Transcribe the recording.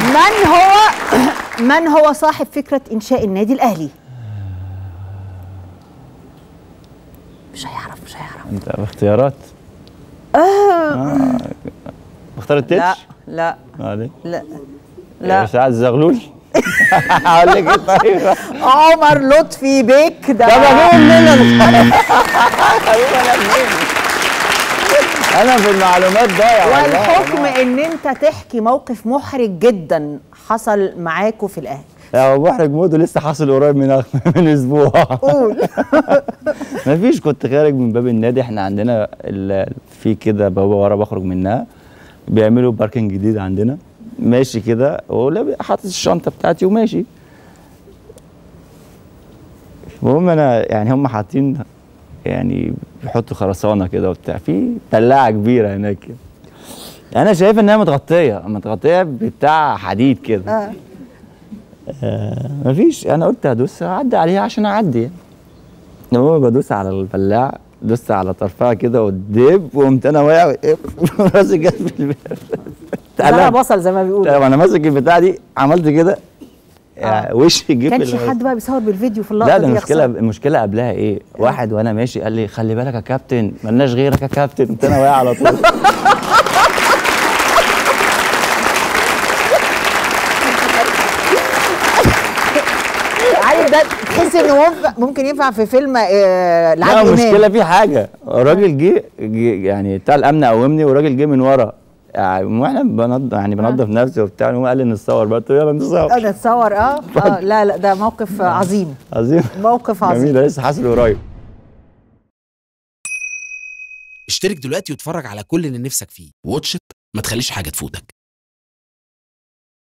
من هو من هو صاحب فكرة إنشاء النادي الأهلي؟ مش هيعرف مش هيعرف انت باختيارات آه. اختار التتش لا لا علي لا لا لا سعد الزغلول هقول لك ايه طيب عمر لطفي بيك ده طب اجيبه منين انا اجيبه انا منين انا في المعلومات ضايع والله. والحكم ان انت تحكي موقف محرج جدا حصل معاكوا في الاهلي هو محرج موت لسه حاصل قريب من من اسبوع قول مفيش كنت خارج من باب النادي احنا عندنا ال- في كده بوابه ورا بخرج منها بيعملوا باركنج جديد عندنا ماشي كده ولاب- حاطط الشنطه بتاعتي وماشي المهم انا يعني هم حاطين يعني بيحطوا خرسانه كده وبتاع في تلاعه كبيره هناك كده. انا شايف انها متغطيه متغطيه بتاع حديد كده آه. آه مفيش انا قلت هدوس اعدي عليها عشان اعدي يعني المهم بدوس على البلاع دوست على طرفها كده والدب وقمت انا واقع راسي جت في الباب زرع بصل زي ما بيقولوا وانا ماسك البتاع دي عملت كده يعني وشي جه في كانش ال- حد بقى بيصور بالفيديو في اللقطه لا دي ده يا المشكله خسارة. المشكله قبلها ايه واحد وانا ماشي قال لي خلي بالك يا كابتن ملناش غيرك يا كابتن قمت انا واقع على طول عارف ده تحس انه ممكن- ممكن ينفع في فيلم آه، لا لعادل المشكله امام في حاجه الراجل جه جه- يعني بتاع الامن قومني والراجل جه من ورا يعني واحنا بنض يعني بنضف نفسي وبتاع هو قال لي نتصور بقى قلت له يلا نتصور اه نتصور اه اه لا لا ده موقف عظيم عظيم موقف عظيم جميل ده لسه حاصل قريب اشترك دلوقتي واتفرج على كل اللي نفسك فيه واتش إت، ما تخليش حاجة تفوتك